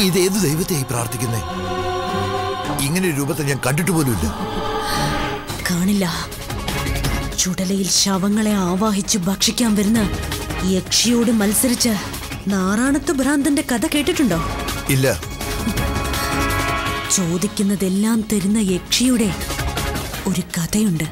ഇത് ഏത് ദൈവത്തെയായി പ്രാർത്ഥിക്കുന്നേ ഇങ്ങനെ ഒരു രൂപത്തെ ഞാൻ കണ്ടിട്ട് പോലുമില്ല കാണില്ല ചുടലയിൽ ശവങ്ങളെ ആവാഹിച്ചു ഭക്ഷിക്കാൻ വരുന്ന യക്ഷിയോട് മത്സരിച്ച് നാറാണത്ത് ഭ്രാന്തന്റെ കഥ കേട്ടിട്ടുണ്ടോ ഇല്ല ചോദിക്കുന്നതെല്ലാം തരുന്ന യക്ഷിയുടെ ഒരു കഥയുണ്ട്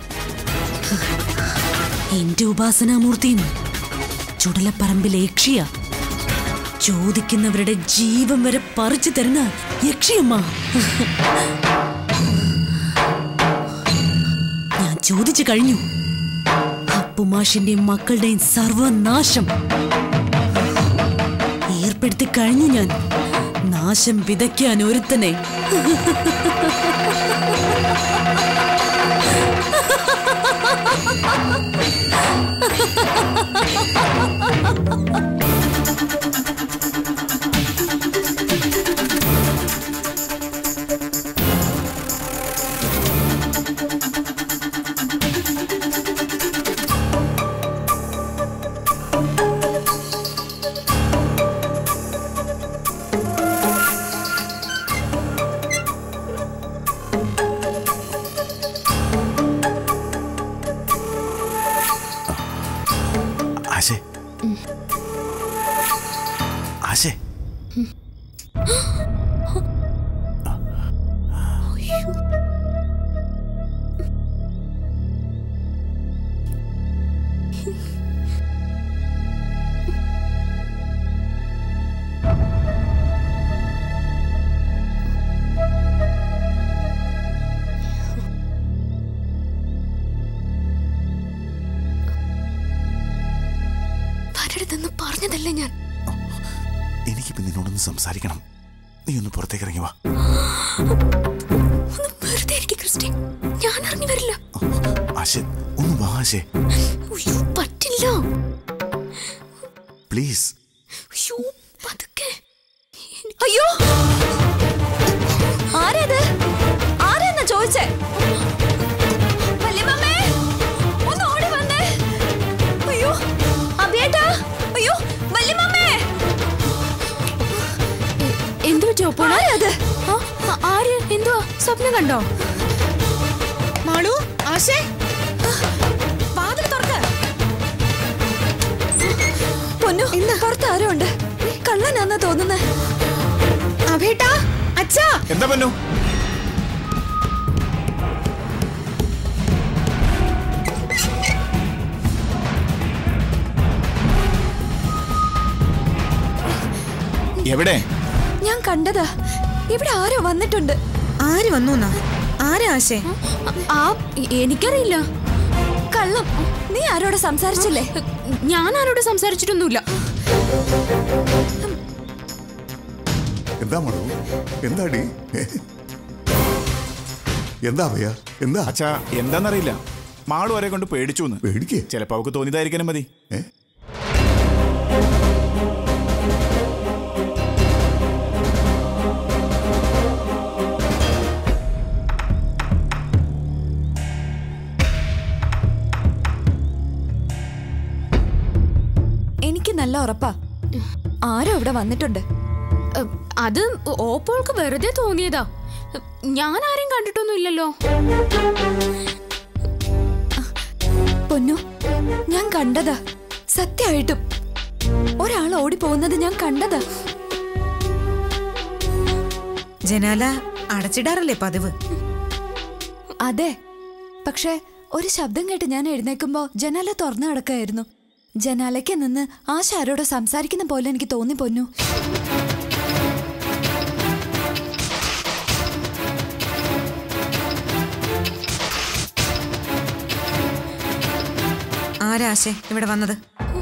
എന്റെ ഉപാസനാമൂർത്തിയും ചുടലപ്പറമ്പിലെ യക്ഷിയ ചോദിക്കുന്നവരുടെ ജീവൻ വരെ പറിച്ചു തരുന്ന യക്ഷിയമ്മ ഞാൻ ചോദിച്ചു കഴിഞ്ഞു അപ്പുമാഷിന്റെയും മക്കളുടെയും സർവനാശം ഏർപ്പെടുത്തി കഴിഞ്ഞു ഞാൻ നാശം വിതയ്ക്കാൻ ഒരുത്തനെ ആശേ ആശേ വരരുതെന്ന് പറഞ്ഞതല്ലേ ഞാൻ എനിക്കിപ്പോ നിന്നോടൊന്ന് സംസാരിക്കണം നീ ഒന്ന് പുറത്തേക്ക് ഇറങ്ങി വാ ഒന്ന് വെറുതെ ഇരിക്ക് ക്രിസ്റ്റി ഞാൻ ഇറങ്ങി വരില്ല ആശേ ഒന്ന് വാ ആശേ അയ്യോ പറ്റില്ല പ്ലീസ് അയ്യോ പതുക്കെ അയ്യോ ആരേത് ആരെന്നാ ചോദിച്ചേ വല്യമ്മേ ഒന്ന് ഓടി വന്നേ അയ്യോ അഭിയേട്ടാ അയ്യോ വല്യമ്മേ എന്തു പറ്റിയോ ആരത് ആര് എന്തുവാ സ്വപ്നം കണ്ടോ മാളു ആശേ വാതിൽ തുറക്ക പൊന്നു പുറത്ത് ആരോ ഉണ്ട് കള്ളനാന്നാ തോന്നുന്നേ അഭേട്ടാ അച്ഛാ എന്താ പന്നു എവിടെ ഞാൻ കണ്ടതാ ഇവിടെ ആരോ വന്നിട്ടുണ്ട് ആര് വന്നു ആരാ ആശേ ആ എനിക്കറിയില്ല കള്ളം നീ ആരോട് സംസാരിച്ചില്ലേ ഞാൻ ആരോട് സംസാരിച്ചിട്ടൊന്നുമില്ല എന്താ മണു എന്താടി എന്താ ഭയ എന്താ അച്ഛാ എന്താന്നറിയില്ല മാളു വരെ കൊണ്ട് പേടിച്ചു എന്ന് പേടിക്കേ ചിലപ്പോ അവക്ക് തോന്നിയതായിരിക്കാനും മതി ഏ എനിക്ക് നല്ല ഉറപ്പാ ആരോ ഇവിടെ വന്നിട്ടുണ്ട് അത് ഓപ്പോൾക്ക് വെറുതെ തോന്നിയതാ ഞാൻ ആരെയും കണ്ടിട്ടൊന്നും ഇല്ലല്ലോ പൊന്നു ഞാൻ കണ്ടതാ സത്യമായിട്ടും ഒരാൾ ഓടി പോകുന്നത് ഞാൻ കണ്ടതാ ജനാല അടച്ചിടാറല്ലേ പതിവ് അതെ പക്ഷേ ഒരു ശബ്ദം കേട്ട് ഞാൻ എഴുന്നേക്കുമ്പോ ജനാല തുറന്നു കിടക്കായിരുന്നു ജനാലയ്ക്ക് നിന്ന് ആശ ആരോടോ സംസാരിക്കുന്ന പോലെ എനിക്ക് തോന്നി പൊന്നു ആരാ ആശേ ഇവിടെ വന്നത്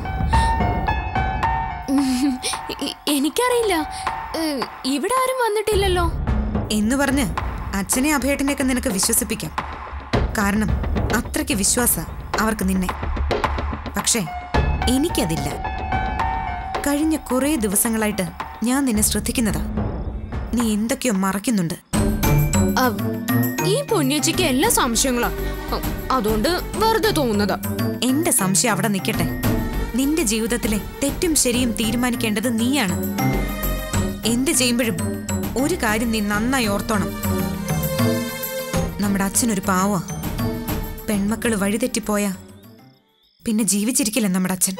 എ- എനിക്കറിയില്ല ഏ, ഇവിടെ ആരും വന്നിട്ടില്ലല്ലോ എന്ന് പറഞ്ഞ് അച്ഛനെ അഭേട്ടനെയൊക്കെ നിനക്ക് വിശ്വസിപ്പിക്കാം കാരണം അത്രയ്ക്ക് വിശ്വാസ അവർക്ക് നിന്നെ പക്ഷേ എനിക്കതില്ല കഴിഞ്ഞ കുറേ ദിവസങ്ങളായിട്ട് ഞാൻ നിന്നെ ശ്രദ്ധിക്കുന്നതാ നീ എന്തൊക്കെയോ മറയ്ക്കുന്നുണ്ട് അ- ഈ പൊന്നിയച്ചിക്ക് എല്ലാ സംശയങ്ങളാ അ- അതുകൊണ്ട് വെറുതെ തോന്നുന്നതാ എന്റെ സംശയം അവിടെ നിൽക്കട്ടെ നിന്റെ ജീവിതത്തിലെ തെറ്റും ശരിയും തീരുമാനിക്കേണ്ടത് നീയാണ് എന്ത് ചെയ്യുമ്പോഴും ഒരു കാര്യം നീ നന്നായി ഓർത്തോണം നമ്മുടെ അച്ഛനൊരു പാവ പെൺമക്കള് വഴിതെറ്റിപ്പോയാ പിന്നെ ജീവിച്ചിരിക്കില്ല നമ്മുടെ അച്ഛൻ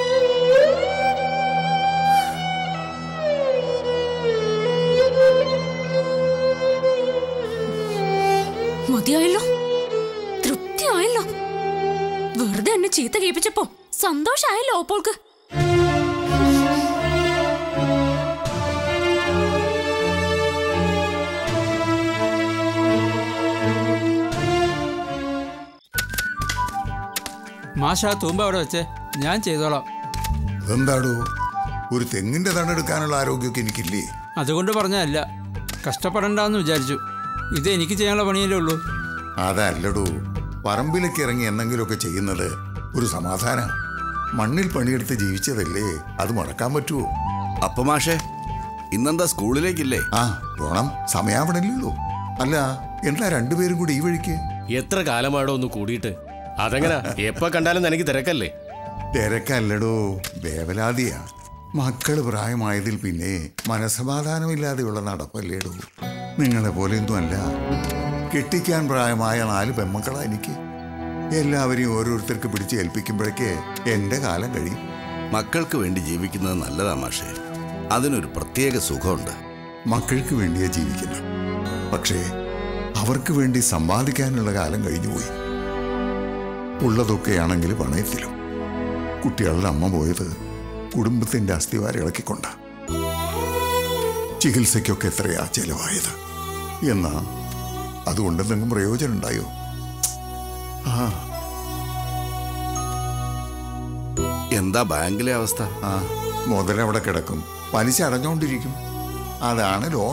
മതിയായല്ലോ തൃപ്തിയായല്ലോ വെറുതെ എന്നെ ചീത്ത കേൾപ്പിച്ചപ്പോ സന്തോഷായല്ലോ അപ്പോൾക്ക് മാഷ ആ തൂമ്പ അവിടെ വെച്ചേ ഞാൻ ചെയ്തോളാം എന്താടോ ഒരു തെങ്ങിന്റെ തണ്ടെടുക്കാനുള്ള ആരോഗ്യമൊക്കെ എനിക്കില്ലേ അതുകൊണ്ട് പറഞ്ഞതല്ല കഷ്ടപ്പെടണ്ടെന്ന് വിചാരിച്ചു ഇത് എനിക്ക് ചെയ്യാനുള്ള പണിയല്ലേ ഉള്ളൂ അതല്ലടോ പറമ്പിലേക്ക് ഇറങ്ങി എന്തെങ്കിലുമൊക്കെ ചെയ്യുന്നത് ഒരു സമാധാന മണ്ണിൽ പണിയെടുത്ത് ജീവിച്ചതല്ലേ അത് മറക്കാൻ പറ്റുമോ അപ്പൊ മാഷേ ഇന്നെന്താ സ്കൂളിലേക്കില്ലേ ആ പോണം സമയാവണല്ലോ അല്ല എന്താ രണ്ടുപേരും കൂടി ഈ വഴിക്ക് എത്ര കാലമാടോ ഒന്ന് കൂടിയിട്ട് അതെങ്ങനാ എപ്പോ കണ്ടാലും എനിക്ക് തിരക്കല്ലേ തിരക്കല്ലടോ വേവലാതിയാ മക്കള് പ്രായമായതിൽ പിന്നെ മനസമാധാനമില്ലാതെയുള്ള നടപ്പല്ലേടോ നിങ്ങളെ പോലെയൊന്നും അല്ല കെട്ടിക്കാൻ പ്രായമായ നാല് പെമ്മക്കളാ എനിക്ക് എല്ലാവരെയും ഓരോരുത്തർക്ക് പിടിച്ച് ഏൽപ്പിക്കുമ്പോഴേക്ക് എന്റെ കാലം കഴിയും മക്കൾക്ക് വേണ്ടി ജീവിക്കുന്നത് നല്ലതാ മാഷേ അതിനൊരു പ്രത്യേക സുഖമുണ്ട് മക്കൾക്ക് വേണ്ടിയാ ജീവിക്കുന്നത് പക്ഷേ അവർക്ക് വേണ്ടി സമ്പാദിക്കാനുള്ള കാലം കഴിഞ്ഞുപോയി ഉള്ളതൊക്കെയാണെങ്കിൽ പണയത്തിലും കുട്ടികളുടെ അമ്മ പോയത് കുടുംബത്തിന്റെ അസ്ഥിവാരം ഇളക്കിക്കൊണ്ട ചികിത്സയ്ക്കൊക്കെ എത്രയാ ചെലവായത് എന്നാ അതുകൊണ്ട് എന്തെങ്കിലും പ്രയോജനം ഉണ്ടായോ ആ എന്താ ബാങ്കിലെ അവസ്ഥ ആ മുതലവിടെ കിടക്കും പലിശ അടഞ്ഞുകൊണ്ടിരിക്കും അതാണ് ലോൺ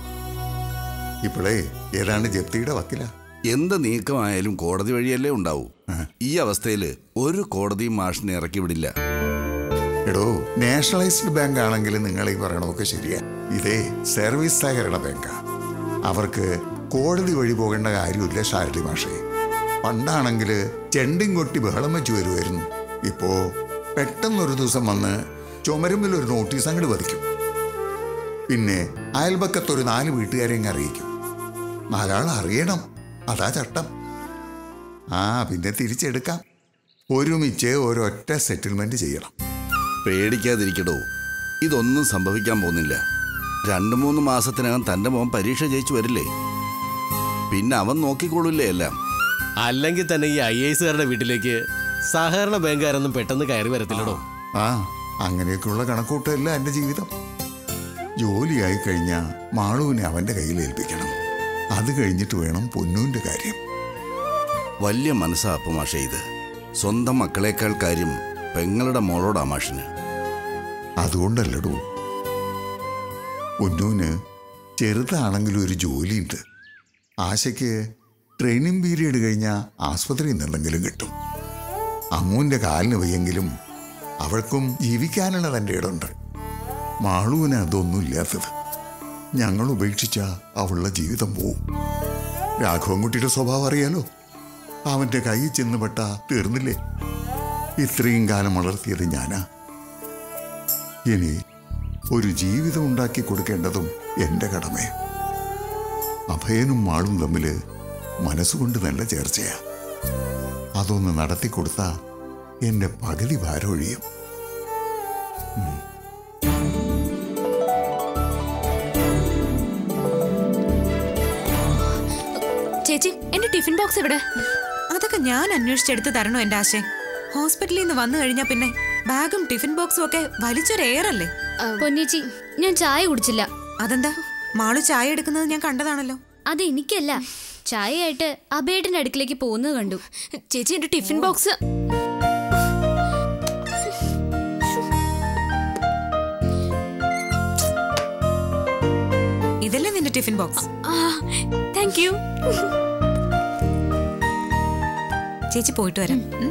ഇപ്പോഴേ ഏതാണ്ട് ജപ്തിയുടെ വക്കില എന്ത് നീക്കമായാലും കോടതി വഴിയല്ലേ ഉണ്ടാവൂ ഈ അവസ്ഥയിൽ ഒരു കോടതിയും മാഷിനെ ഇറക്കി വിടില്ല എടോ നാഷണലൈസ്ഡ് ബാങ്ക് ആണെങ്കിൽ നിങ്ങൾ ഈ പറയണതൊക്കെ ശരിയാ ഇതേ സർവീസ് സഹകരണ ബാങ്കാ അവർക്ക് കോടതി വഴി പോകേണ്ട കാര്യമില്ല ഷാരടി ഭാഷേ പണ്ടാണെങ്കിൽ ചെണ്ടിൻ കൊട്ടി ബഹളം വെച്ച് വരുമായിരുന്നു ഇപ്പോ പെട്ടെന്നൊരു ദിവസം വന്ന് ചുമരുമ്പിൽ ഒരു നോട്ടീസ് അങ്ങോട്ട് പതിക്കും പിന്നെ അയൽപക്കത്തൊരു നാല് വീട്ടുകാരെ അങ്ങ് അറിയിക്കും നാലാൾ അറിയണം അതാ ചട്ടം ആ പിന്നെ തിരിച്ചെടുക്കാം ഒരുമിച്ച് ഒരൊറ്റ സെറ്റിൽമെന്റ് ചെയ്യണം പേടിക്കാതിരിക്കടോ ഇതൊന്നും സംഭവിക്കാൻ പോകുന്നില്ല രണ്ടു മൂന്ന് മാസത്തിനകം തന്റെ മോൻ പരീക്ഷ ജയിച്ചു വരില്ലേ പിന്നെ അവൻ നോക്കിക്കൊള്ളില്ലേ എല്ലാം അല്ലെങ്കിൽ തന്നെ ഈ ഐ എസുകാരുടെ വീട്ടിലേക്ക് സഹകരണ ബാങ്കുകാരൊന്നും പെട്ടെന്ന് കയറി വരത്തില്ലടോ ആ അങ്ങനെയൊക്കെയുള്ള കണക്കൂട്ടല്ല എൻ്റെ ജീവിതം ജോലിയായി കഴിഞ്ഞാൽ മാളുവിനെ അവൻ്റെ കയ്യിൽ ഏൽപ്പിക്കണം അത് കഴിഞ്ഞിട്ട് വേണം പൊന്നൂൻ്റെ കാര്യം വലിയ മനസ്സാ അപ്പ മാഷേ ഇത് സ്വന്തം മക്കളേക്കാൾ കാര്യം പെങ്ങളുടെ മോളോടാ മാഷിന് അതുകൊണ്ടല്ലടോ പൊന്നൂന് ചെറുതാണെങ്കിലും ഒരു ജോലിയുണ്ട് ആശയ്ക്ക് ട്രെയിനിങ് പീരീഡ് കഴിഞ്ഞാൽ ആസ്പത്രിയിൽ നിന്നെങ്കിലും കിട്ടും അമ്മൂൻ്റെ കാലിന് വയ്യെങ്കിലും അവൾക്കും ജീവിക്കാനുള്ള തൻ്റെ ഇടമുണ്ട് മാളുവിന് അതൊന്നും ഇല്ലാത്തത് ഞങ്ങൾ ഉപേക്ഷിച്ച അവളുടെ ജീവിതം പോവും രാഘവൻകുട്ടിയുടെ സ്വഭാവം അറിയാലോ അവൻ്റെ കയ്യിൽ ചെന്ന് പെട്ട തീർന്നില്ലേ ഇത്രയും കാലം വളർത്തിയത് ഞാനാ ഇനി ഒരു ജീവിതം ഉണ്ടാക്കി കൊടുക്കേണ്ടതും എൻ്റെ കടമയാ അഭയനും മാളും തമ്മിൽ മനസ്സുകൊണ്ട് നല്ല ചേർച്ചയാ അതൊന്ന് നടത്തി കൊടുത്താ എന്റെ പകുതി ഭാരം ഒഴിയും ചേച്ചി എന്റെ ടിഫിൻ ബോക്സ് എവിടെ അതൊക്കെ ഞാൻ അന്വേഷിച്ചെടുത്ത് തരണോ എന്റെ ആശേ ഹോസ്പിറ്റലിൽ നിന്ന് വന്നു കഴിഞ്ഞാൽ പിന്നെ ബാഗും ടിഫിൻ ബോക്സും ഒക്കെ വലിച്ചൊരു എയറല്ലേ പൊന്നേച്ചി ഞാൻ ചായ കുടിച്ചില്ല അതെന്താ മാളു ചായ എടുക്കുന്നത് ഞാൻ കണ്ടതാണല്ലോ അത് എനിക്കല്ല ചായയായിട്ട് അബേട്ടന്റെ അടുക്കിലേക്ക് പോകുന്നത് കണ്ടു ചേച്ചി എന്റെ ടിഫിൻ ബോക്സ് ഇതല്ലേ നിന്റെ ടിഫിൻ ബോക്സ് താങ്ക് യു ചേച്ചി പോയിട്ട് വരാം ഉം.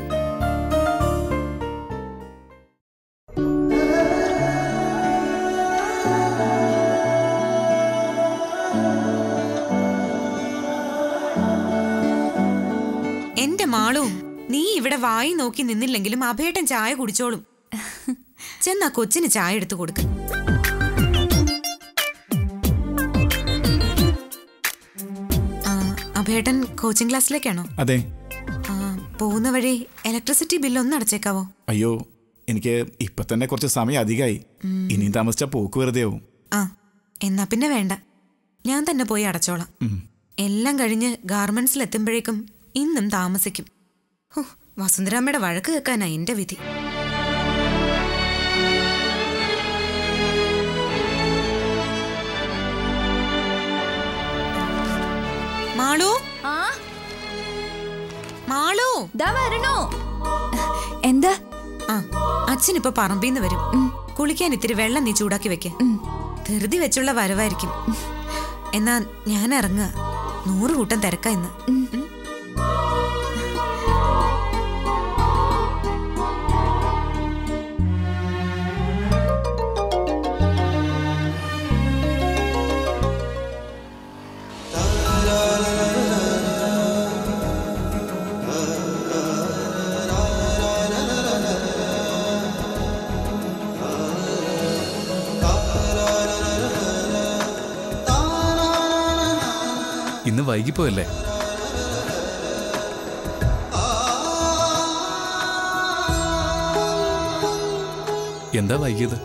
എന്റെ മാളും നീ ഇവിടെ വായി നോക്കി നിന്നില്ലെങ്കിലും അഭേട്ടൻ ചായ കുടിച്ചോളും ചെന്നാ കൊച്ചിന് ചായ എടുത്തു കൊടുക്ക അഭേട്ടൻ കോച്ചിങ് ക്ലാസ്സിലേക്കാണോ അതെ ആ, പോകുന്ന വഴി ഇലക്ട്രിസിറ്റി ബില്ല് ഒന്ന് അടച്ചേക്കാവോ അയ്യോ എനിക്ക് ഇപ്പൊ തന്നെ കുറച്ച് സമയം അധികമായി ഇനിയും താമസിച്ച പോക്ക് വെറുതെ ആവും ആ എന്നാ പിന്നെ വേണ്ട ഞാൻ തന്നെ പോയി അടച്ചോളാം ഉം. എല്ലാം കഴിഞ്ഞ് ഗാർമെന്റ്സിൽ എത്തുമ്പോഴേക്കും ഇന്നും താമസിക്കും ഹോ, വസുന്ധരാമ്മയുടെ വഴക്ക് കേൾക്കാനാ എന്റെ വിധി മാളു മാളു വരണോ എന്താ ആ അച്ഛൻ ഇപ്പൊ പറമ്പിന്ന് വരും കുളിക്കാൻ ഇത്തിരി വെള്ളം നീ ചൂടാക്കി വെക്ക ധൃതി വെച്ചുള്ള വരവായിരിക്കും എന്നാ ഞാൻ ഇറങ്ങുക നൂറ് കൂട്ടം തിരക്കാ ഇന്ന് ഉം. ഇന്ന് വൈകിപ്പോയല്ലേ എന്താ വൈകിയത്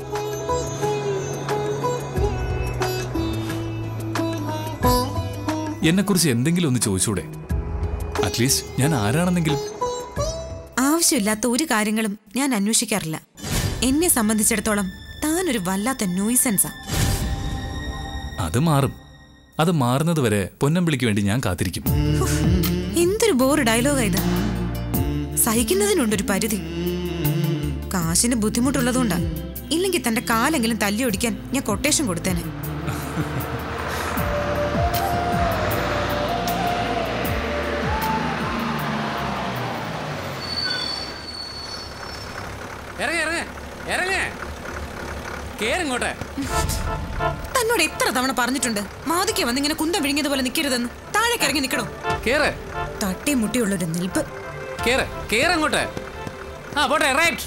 എന്നെക്കുറിച്ച് എന്തെങ്കിലും ഒന്ന് ചോദിച്ചൂടെ അറ്റ്ലീസ്റ്റ് ഞാൻ ആരാണെന്നെങ്കിലും ആവശ്യമില്ലാത്ത ഒരു കാര്യങ്ങളും ഞാൻ അന്വേഷിക്കാറില്ല എന്നെ സംബന്ധിച്ചിടത്തോളം താനൊരു വല്ലാത്ത ന്യൂയിസൻസാ അത് മാറും അത് മാറുന്നത് വരെ പൊന്നമ്പിളിക്ക് വേണ്ടി ഞാൻ കാത്തിരിക്കും എന്തൊരു ബോറ് ഡയലോഗാ ഇത് സഹിക്കുന്നതിനുണ്ടൊരു പരിധി കാശിന് ബുദ്ധിമുട്ടുള്ളതുകൊണ്ടാ ഇല്ലെങ്കിൽ തന്റെ കാലെങ്കിലും തല്ലി ഒടിക്കാൻ ഞാൻ കൊട്ടേഷൻ കൊടുത്തേനെ ഇറങ്ങ ഇറങ്ങ ഇറങ്ങ കേറിങ്ങോട്ടെ തന്നോട് എത്ര തവണ പറഞ്ഞിട്ടുണ്ട് മാതിക്ക് വന്ന് ഇങ്ങനെ കുന്തം വിഴുങ്ങിയതുപോലെ നിൽക്കരുതെന്ന് താഴേക്ക് ഇറങ്ങി നിൽക്കണോ കേറ് തട്ടി മുട്ടിയുള്ളൊരു നിൽപ്പ് കേറ് കേറങ്ങോട്ട് ആ പോട്ടെ റൈറ്റ്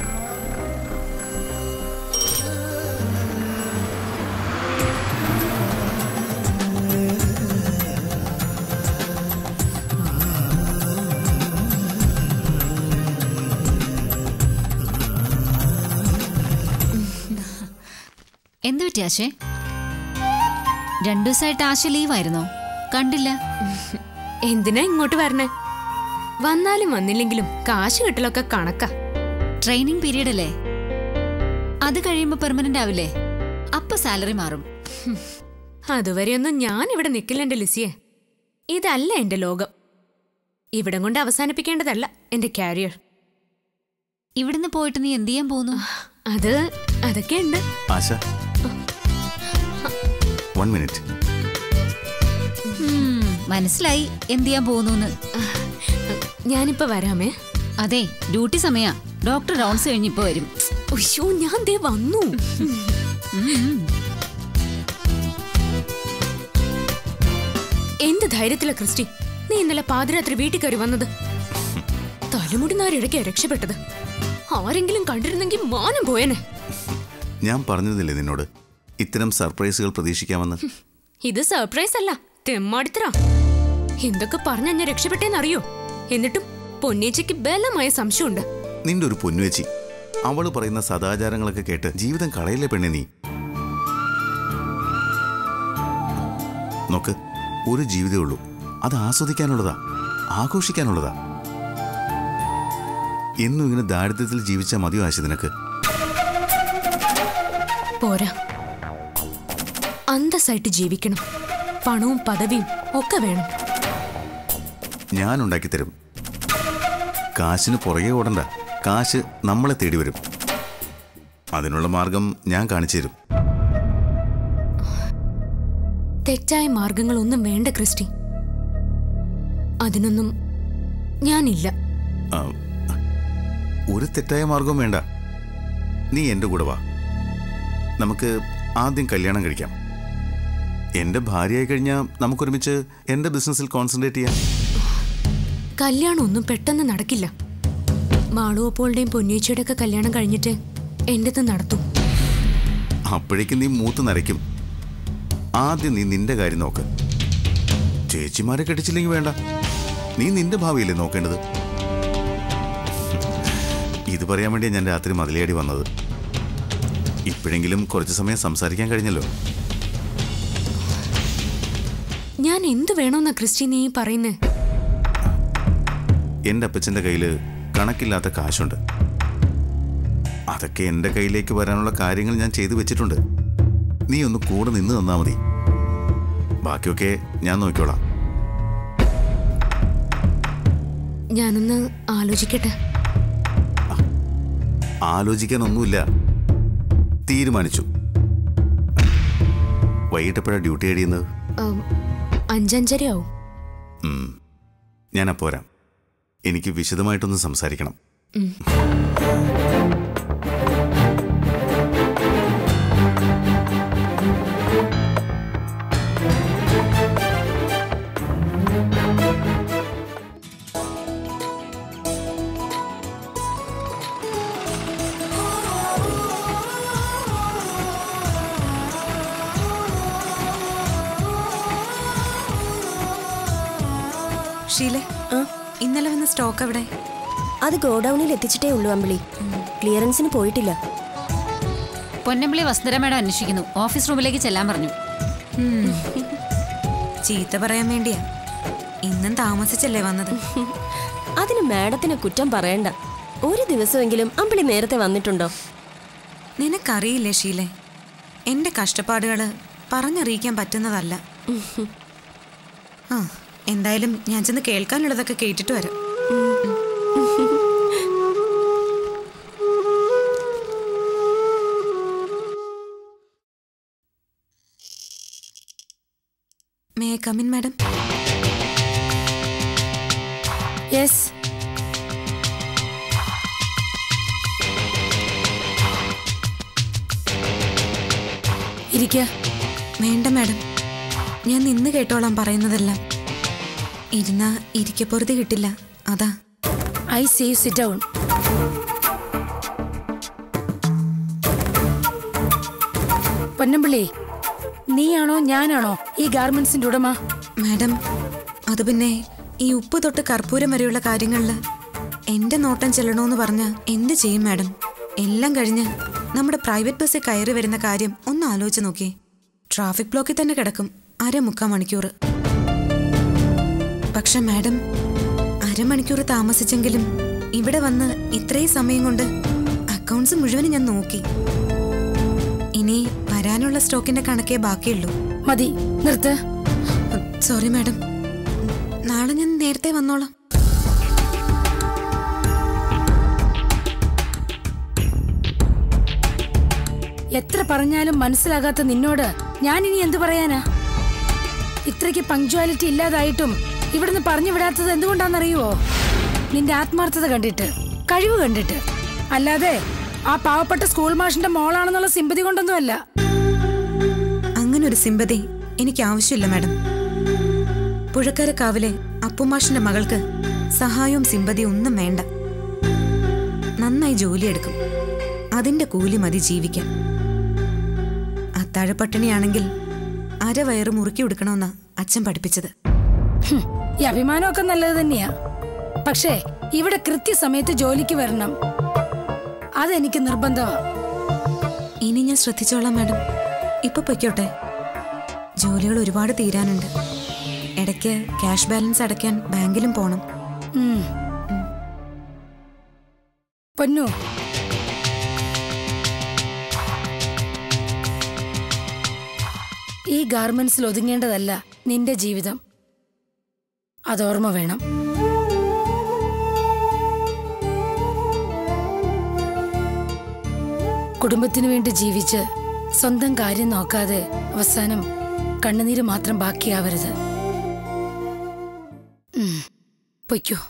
എന്ത് പറ്റി ആശേ രണ്ടു ദിവസമായിട്ട് ആശ ലീവായിരുന്നോ കണ്ടില്ല എന്തിനാ ഇങ്ങോട്ട് വരണേ വന്നാലും വന്നില്ലെങ്കിലും കാശ് കിട്ടലൊക്കെ കണക്കാ ട്രെയിനിങ് പീരീഡ് അല്ലേ അത് കഴിയുമ്പോ പെർമനന്റ് ആവില്ലേ അപ്പൊ സാലറി മാറും അതുവരെയൊന്നും ഞാൻ ഇവിടെ നിൽക്കില്ല എന്റെ ലിസിയെ ഇതല്ല എന്റെ ലോകം ഇവിടം കൊണ്ട് അവസാനിപ്പിക്കേണ്ടതല്ല എന്റെ കാരിയർ ഇവിടുന്ന് പോയിട്ട് നീ എന്ത് ചെയ്യാൻ പോകുന്നു അത് അതൊക്കെ ഉണ്ട് ആശ വൺ മിനിറ്റ് ഉം, മനസ്സിലായി എന്ത് ചെയ്യാൻ പോകുന്നു ഞാനിപ്പോ വരാമേ അതെ ഡ്യൂട്ടി സമയാ ഡോക്ടർ റൗണ്ട്സ് കഴിഞ്ഞ് ഇപ്പൊ വരും ഉയ്യോ ഞാൻ ദേ വന്നു എന്ത് ധൈര്യത്തില ക്രിസ്റ്റി നീ ഇന്നലെ പാതിരാത്രി വീട്ടിൽ കയറി വന്നത് തലമുടി നാരിടയ്ക്കാ രക്ഷപ്പെട്ടത് ആരെങ്കിലും കണ്ടിരുന്നെങ്കിൽ മാനം പോയനെ ഞാൻ പറഞ്ഞതില്ലേ നിന്നോട് ഇത്തരം സർപ്രൈസുകൾ പ്രതീക്ഷിക്കാമെന്ന് ഇത് സർപ്രൈസ് അല്ല തെമ്മാടിത്തര എന്തൊക്കെ പറഞ്ഞ ഞാൻ രക്ഷപ്പെട്ടേന്നറിയോ എന്നിട്ടും പൊന്നേച്ചിക്ക് ബലമായ സംശയമുണ്ട് നിന്റെ ഒരു പൊന്നുവെച്ചി അവള് പറയുന്ന സദാചാരങ്ങളൊക്കെ കേട്ട് ജീവിതം കളയില്ലേ പെണ്ണെ നീ നോക്ക് ഒരു ജീവിതമേ ഉള്ളൂ അത് ആസ്വദിക്കാനുള്ളതാ ആഘോഷിക്കാനുള്ളതാ എന്നും ഇങ്ങനെ ദാരിദ്ര്യത്തിൽ ജീവിച്ചാൽ മതിയോ ആശ നിനക്ക് പോരാ അന്തസ്സായിട്ട് ജീവിക്കണം പണവും പദവിയും ഒക്കെ വേണം ഞാൻ ഉണ്ടാക്കിത്തരും കാശിന് പുറകെ ഓടണ്ട കാശ് നമ്മളെ തേടി വരും അതിനുള്ള മാർഗം ഞാൻ കാണിച്ചു തരും തെറ്റായ മാർഗങ്ങളൊന്നും വേണ്ട ക്രിസ്റ്റി അതിനൊന്നും ഞാനില്ല ആ, ഒരു തെറ്റായ മാർഗവും വേണ്ട നീ എൻ്റെ കൂടെ വാ നമുക്ക് ആദ്യം കല്യാണം കഴിക്കാം എൻ്റെ ഭാര്യയായി കഴിഞ്ഞാൽ നമുക്കൊരുമിച്ച് എൻ്റെ ബിസിനസ്സിൽ കോൺസെൻട്രേറ്റ് ചെയ്യാം കല്യാണം ഒന്നും പെട്ടെന്ന് നടക്കില്ല മാളുവപ്പോളുടെയും പൊന്നേച്ചിയുടെ ഒക്കെ കല്യാണം കഴിഞ്ഞിട്ട് എന്റേത് നടത്തും അപ്പോഴേക്കും നീ മൂത്ത് നരയ്ക്കും ആദ്യം നീ നിന്റെ കാര്യം നോക്ക് ചേച്ചിമാരെ കെട്ടിച്ചില്ലെങ്കിൽ വേണ്ട നീ നിന്റെ ഭാവിയല്ലേ നോക്കേണ്ടത് ഇത് പറയാൻ വേണ്ടിയാണ് ഞാൻ രാത്രി മതിലേടി വന്നത് ഇപ്പോഴെങ്കിലും കുറച്ച് സമയം സംസാരിക്കാൻ കഴിഞ്ഞല്ലോ ഞാൻ എന്ത് വേണോന്നാ ക്രിസ്റ്റി നീ പറയുന്നേ എൻ്റെ അപ്പച്ചൻ്റെ കയ്യിൽ കണക്കില്ലാത്ത കാശുണ്ട് അതൊക്കെ എൻ്റെ കയ്യിലേക്ക് വരാനുള്ള കാര്യങ്ങൾ ഞാൻ ചെയ്തു വെച്ചിട്ടുണ്ട് നീ ഒന്ന് കൂടെ നിന്ന് തന്നാ മതി ബാക്കിയൊക്കെ ഞാൻ നോക്കിക്കോളാം ഞാനൊന്ന് ആലോചിക്കട്ടെ ആലോചിക്കാനൊന്നുമില്ല തീരുമാനിച്ചു വൈകിട്ടെപ്പോഴാണ് ഡ്യൂട്ടി കഴിയുന്നത് ഉം, അഞ്ചഞ്ചരയാവും ഉം. ഞാൻ അപ്പോൾ വരാം എനിക്ക് വിശദമായിട്ടൊന്ന് സംസാരിക്കണം ഉം. ഷീലെ ഇന്നലെ വന്ന സ്റ്റോക്ക് എവിടെ അത് ഗോഡൌണിൽ എത്തിച്ചിട്ടേ ഉള്ളൂ അമ്പിളി ക്ലിയറൻസിന് പോയിട്ടില്ല പൊന്നമ്പിളി വസുന്ധര മേഡം അന്വേഷിക്കുന്നു ഓഫീസ് റൂമിലേക്ക് ചെല്ലാൻ പറഞ്ഞു ചീത്ത പറയാൻ വേണ്ടിയാ ഇന്നും താമസിച്ചല്ലേ വന്നത് അതിന് മാഡത്തിന് കുറ്റം പറയണ്ട ഒരു ദിവസമെങ്കിലും അമ്പിളി നേരത്തെ വന്നിട്ടുണ്ടോ നിനക്കറിയില്ലേ ഷീലെ എന്റെ കഷ്ടപ്പാടുകള് പറഞ്ഞറിയിക്കാൻ പറ്റുന്നതല്ല ആ എന്തായാലും ഞാൻ ചെന്ന് കേൾക്കാനുള്ളതൊക്കെ കേട്ടിട്ട് വരാം മേ കമിൻ മാഡം യെസ് ഇരിക്ക വേണ്ട മാഡം ഞാൻ നിന്ന് കേട്ടോളാം പറയുന്നതെല്ലാം ഇരുന്നാ ഇരിക്കപ്പുറത്ത് കിട്ടില്ല അതാ I said sit down Ponnambilli നീയാണോ ഞാനാണോ ഈ ഗാർമെന്റ്സിന്റെ ഉടമ മാഡം അത് പിന്നെ ഈ ഉപ്പ് തൊട്ട് കർപ്പൂരം വരെയുള്ള കാര്യങ്ങളിൽ എന്റെ നോട്ടം ചെല്ലണോന്ന് പറഞ്ഞ എന്ത് ചെയ്യും മാഡം എല്ലാം കഴിഞ്ഞ് നമ്മുടെ പ്രൈവറ്റ് ബസ്സിൽ കയറി വരുന്ന കാര്യം ഒന്ന് ആലോചിച്ച് നോക്കിയേ ട്രാഫിക് ബ്ലോക്കിൽ തന്നെ കിടക്കും അരമുക്കാൽ മണിക്കൂർ പക്ഷെ മാഡം അരമണിക്കൂർ താമസിച്ചെങ്കിലും ഇവിടെ വന്ന് ഇത്രയും സമയം കൊണ്ട് അക്കൗണ്ട്സ് മുഴുവനും ഞാൻ നോക്കി ഇനി വരാനുള്ള സ്റ്റോക്കിന്റെ കണക്കേ ബാക്കിയുള്ളൂ മതി നിർത്ത് സോറി മാഡം നാളെ ഞാൻ നേരത്തെ വന്നോളാം എത്ര പറഞ്ഞാലും മനസ്സിലാകാത്ത നിന്നോട് ഞാൻ ഇനി എന്തു പറയാനാ ഇത്രയ്ക്ക് പങ്ക്ച്വാലിറ്റി ഇല്ലാതായിട്ടും ഇവിടുന്ന് പറഞ്ഞു വിടാത്തത് എന്തുകൊണ്ടാണെന്നറിയുവോ നിന്റെ ആത്മാർത്ഥത കണ്ടിട്ട് കഴിവ് കണ്ടിട്ട് അല്ലാതെ ആ പാവപ്പെട്ട സ്കൂൾ മാഷിന്റെ മോളാണെന്നുള്ള സിമ്പതി കൊണ്ടൊന്നുമല്ല അങ്ങനെ ഒരു സിമ്പതി എനിക്ക് ആവശ്യമില്ല മാഡം പുഴക്കരക്കാവിലെ അപ്പുമാഷിന്റെ മകൾക്ക് സഹായവും സിമ്പതിയും ഒന്നും വേണ്ട നന്നായി ജോലിയെടുക്കും അതിന്റെ കൂലി മതി ജീവിക്കാൻ അത്താഴപ്പട്ടിണിയാണെങ്കിൽ അരവയറ് മുറുക്കി കൊടുക്കണമെന്നാ അച്ഛൻ പഠിപ്പിച്ചത് ഹും, ഈ അഭിമാനമൊക്കെ നല്ലത് തന്നെയാ പക്ഷേ ഇവിടെ കൃത്യസമയത്ത് ജോലിക്ക് വരണം അതെനിക്ക് നിർബന്ധമാ ഇനി ഞാൻ ശ്രദ്ധിച്ചോളാം മാഡം ഇപ്പൊ പൊയ്ക്കോട്ടെ ജോലികൾ ഒരുപാട് തീരാനുണ്ട് ഇടയ്ക്ക് ക്യാഷ് ബാലൻസ് അടയ്ക്കാൻ ബാങ്കിലും പോണം ഉം. പൊന്നു ഈ ഗാർമെന്റ്സിൽ ഒതുങ്ങേണ്ടതല്ല നിന്റെ ജീവിതം അതോർമ്മ വേണം കുടുംബത്തിനു വേണ്ടി ജീവിച്ച് സ്വന്തം കാര്യം നോക്കാതെ അവസാനം കണ്ണുനീര് മാത്രം ബാക്കിയാവരുത് ഉം. പൊയ്ക്കോ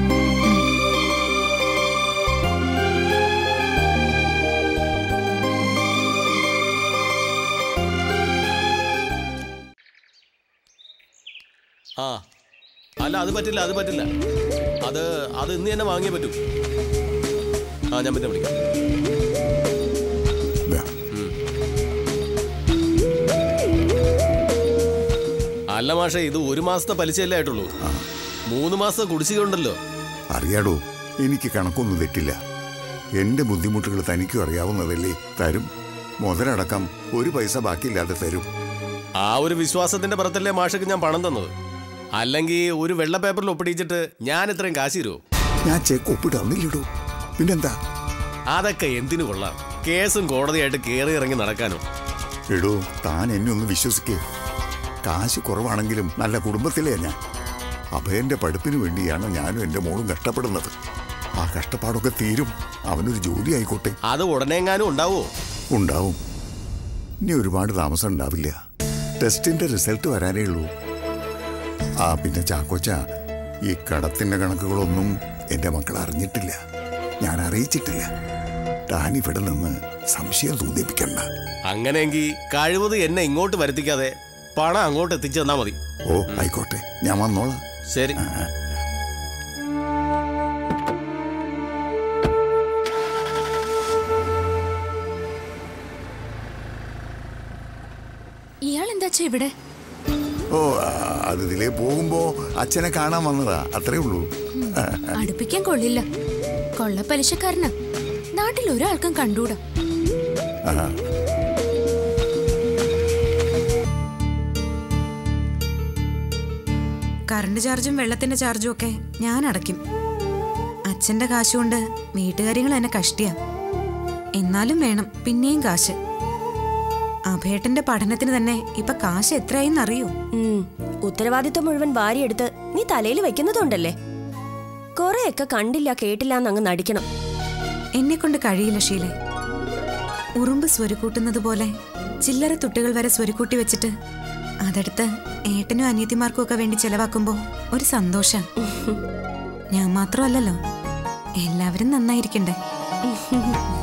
ആ അല്ല അത് പറ്റില്ല അത് പറ്റില്ല അത് അത് ഇന്ന് തന്നെ വാങ്ങിയേ പറ്റൂ ആ ഞാൻ പിന്നെ വിളിക്കാം ഉം. അല്ല മാഷേ ഇത് ഒരു മാസത്തെ പലിശയല്ലേ ആയിട്ടുള്ളൂ മൂന്ന് മാസത്തെ കുടിശ്ശിക ഉണ്ടല്ലോ അറിയാടോ എനിക്ക് കണക്കൊന്നും തെറ്റില്ല എന്റെ ബുദ്ധിമുട്ടുകൾ തനിക്കും അറിയാവുന്നതല്ലേ തരും മുതലടക്കം ഒരു പൈസ ബാക്കിയില്ലാതെ തരും ആ ഒരു വിശ്വാസത്തിന്റെ പുറത്തല്ലേ മാഷക്ക് ഞാൻ പണം തന്നത് അല്ലെങ്കിൽ ഒരു വെള്ള പേപ്പറിൽ ഒപ്പിടിച്ചിട്ട് ഞാൻ ഇത്രയും കാശ് തരുമോ ഞാൻ ചെക്ക് ഒപ്പിട്ട് തന്നില്ലടോ പിന്നെന്താ അതൊക്കെ എന്തിനു കൊള്ളാം കേസും കോടതിയായിട്ട് കയറി ഇറങ്ങി നടക്കാനോ എടോ താൻ എന്നെ ഒന്ന് വിശ്വസിക്കേ കാശ് കുറവാണെങ്കിലും നല്ല കുടുംബത്തിലേ ഞാൻ അഭയന്റെ പഠിപ്പിന് വേണ്ടിയാണ് ഞാനും എൻ്റെ മോളും കഷ്ടപ്പെടുന്നത് ആ കഷ്ടപ്പാടൊക്കെ തീരും അവനൊരു ജോലി ആയിക്കോട്ടെ അത് ഉടനെ എങ്ങാനും ഉണ്ടാവോ ഉണ്ടാവും ഇനി ഒരുപാട് താമസം ഉണ്ടാവില്ല ടെസ്റ്റിന്റെ റിസൾട്ട് വരാനേ ഉള്ളൂ ആ പിന്നെ ചാക്കോച്ച ഈ കടത്തിന്റെ കണക്കുകളൊന്നും എൻ്റെ മക്കൾ അറിഞ്ഞിട്ടില്ല ഞാൻ അറിയിച്ചിട്ടില്ല താൻ ഇവിടെ നിന്ന് സംശയം തോന്നിപ്പിക്കണ്ട അങ്ങനെയെങ്കിൽ കഴിവത് എന്നെ ഇങ്ങോട്ട് വരുത്തിക്കാതെ പണം അങ്ങോട്ട് എത്തിച്ചു തന്നാ മതി ഓ ആയിക്കോട്ടെ ഞാൻ വന്നോളാം ശരി ഇയാൾ എന്താച്ചാ ഇവിടെ ഓ ആ, അത് ഇതിലേ പോകുമ്പോ അച്ഛനെ കാണാൻ വന്നതാ അത്രേ ഉള്ളൂ ആ, അടുപ്പിക്കാൻ കൊള്ളില്ല കൊള്ളപ്പലിശക്കാരനാ നാട്ടിൽ ഒരാൾക്കും കണ്ടൂടാ ആ. കറണ്ട് ചാർജും വെള്ളത്തിന്റെ ചാർജും ഒക്കെ ഞാൻ അടയ്ക്കും അച്ഛന്റെ കാശുകൊണ്ട് വീട്ടുകാര്യങ്ങൾ എന്നെ കഷ്ടിയാ എന്നാലും വേണം പിന്നെയും കാശ് അഭേട്ടന്റെ പഠനത്തിന് തന്നെ ഇപ്പൊ കാശ് എത്രയായിന്നറിയോ ഉം, ഉത്തരവാദിത്വം മുഴുവൻ വാരിയെടുത്ത് നീ തലയിൽ വെക്കുന്നതുണ്ടല്ലേ കുറെയൊക്കെ കണ്ടില്ല കേട്ടില്ല എന്നങ്ങ് നടിക്കണം എന്നെ കൊണ്ട് കഴിയില്ല ഷീലെ ഉറുമ്പ് സ്വരുക്കൂട്ടുന്നത് പോലെ ചില്ലറ തുട്ടുകൾ വരെ സ്വരുക്കൂട്ടി വെച്ചിട്ട് അതെടുത്ത് ഏട്ടനും അനിയത്തിമാർക്കും ഒക്കെ വേണ്ടി ചെലവാക്കുമ്പോ ഒരു സന്തോഷം ഞാൻ മാത്രമല്ലല്ലോ എല്ലാവരും നന്നായിരിക്കണ്ടേ